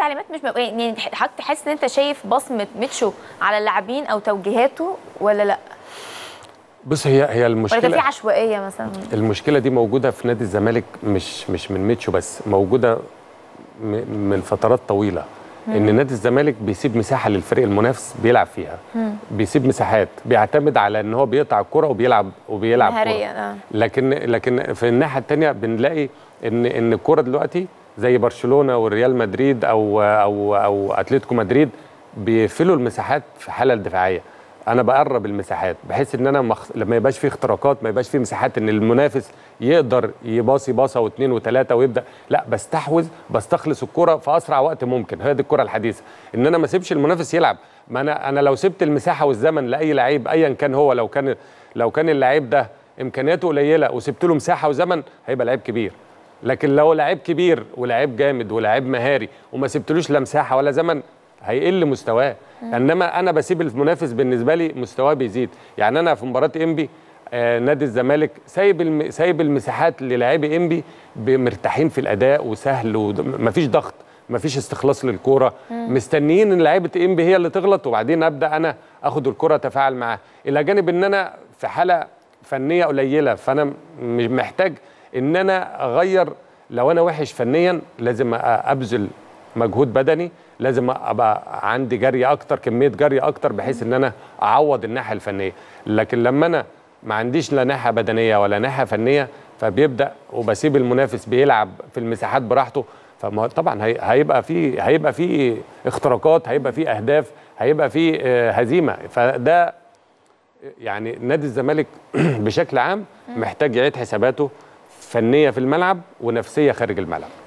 التعليمات مش م... يعني حضرتك تحس ان انت شايف بصمه ميتشو على اللاعبين او توجيهاته ولا لا بص هي هي ولا كان المشكله في عشوائيه مثلا المشكله دي موجوده في نادي الزمالك مش مش من ميتشو بس موجوده م- من فترات طويله ان نادي الزمالك بيسيب مساحه للفريق المنافس بيلعب فيها بيسيب مساحات بيعتمد على ان هو بيقطع الكره وبيلعب وبيلعب كرة. مهاريا اه لكن لكن في الناحيه الثانيه بنلاقي ان ان الكوره دلوقتي زي برشلونه والريال مدريد او او او اتلتيكو مدريد بيقفلوا المساحات في حاله الدفاعيه انا بقرب المساحات بحيث ان انا مخ... لما يبقاش فيه اختراقات ما يبقاش فيه مساحات ان المنافس يقدر يباصي باصه واثنين وثلاثه ويبدا لا بستحوذ بستخلص الكره في اسرع وقت ممكن هي دي الكره الحديثه ان انا ما اسيبش المنافس يلعب ما انا انا لو سبت المساحه والزمن لاي لعيب ايا كان هو لو كان لو كان اللعيب ده امكانياته قليله وسبت له مساحه وزمن هيبقى لعيب كبير لكن لو لعيب كبير ولعيب جامد ولعيب مهاري وما سبتلوش لا مساحه ولا زمن هيقل مستواه انما انا بسيب المنافس بالنسبه لي مستواه بيزيد يعني انا في مباراه انبي آه نادي الزمالك سايب الم... سايب المساحات للاعبي انبي مرتاحين في الاداء وسهل ومفيش ضغط مفيش استخلاص للكوره مستنيين ان لعيبه انبي هي اللي تغلط وبعدين ابدا انا اخد الكره اتفاعل معاها الى جانب ان انا في حاله فنيه قليله فانا م- محتاج ان انا اغير لو انا وحش فنيا لازم أ- ابذل مجهود بدني لازم ابقى عندي جري اكتر كميه جري اكتر بحيث ان انا اعوض الناحيه الفنيه لكن لما انا ما عنديش لا ناحيه بدنيه ولا ناحيه فنيه فبيبدا وبسيب المنافس بيلعب في المساحات براحته فما طبعا هي- هيبقى في هيبقى في اختراقات هيبقى في اهداف هيبقى في آه، هزيمه فده يعني نادي الزمالك بشكل عام محتاج يعيد حساباته فنيه في الملعب ونفسيه خارج الملعب